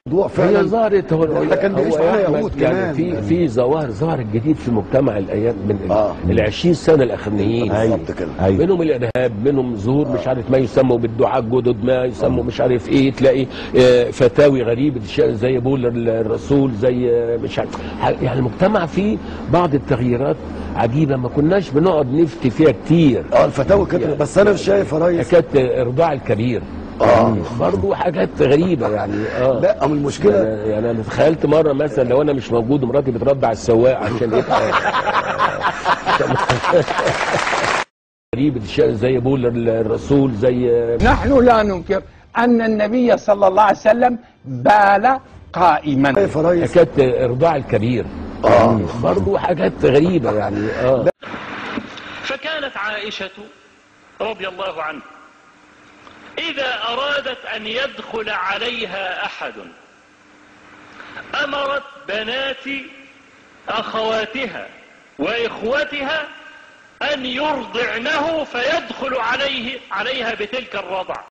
الموضوع هي فعلا ظهرت هو ده كان هو بيعيش يا معايا أحمد يهود يعني كمان. في في ظواهر ظهرت جديد في مجتمع الايام من آه. ال 20 سنه الاخرانيين بالظبط كده أيوة. منهم الارهاب منهم ظهور مش عارف ما يسموا بالدعاء الجدد ما يسموا مش عارف ايه تلاقي آه، فتاوي غريبه الشيء زي بول ال- الرسول زي آه، مش عارف ح- يعني المجتمع فيه بعض التغييرات عجيبه ما كناش بنقعد نفتي فيها كتير اه الفتاوى كده بس انا مش شايف يا ريس حكايه ارضاع الكبير اه برضه حاجات غريبه يعني اه لا أما المشكله يعني يعني انا تخيلت مره مثلا لو انا مش موجود ومراتي بترضع السواق عشان يبقى غريب الشيء زي بول ال- الرسول زي نحن لا ننكر أن النبي صلى الله عليه وسلم بال قائما شايف يا ريس حكايه ارضاع الكبير اه برضه حاجات غريبه يعني اه فكانت عائشة رضي الله عنها إذا أرادت أن يدخل عليها أحد أمرت بنات أخواتها وإخوتها أن يرضعنه فيدخل عليه عليها بتلك الرضع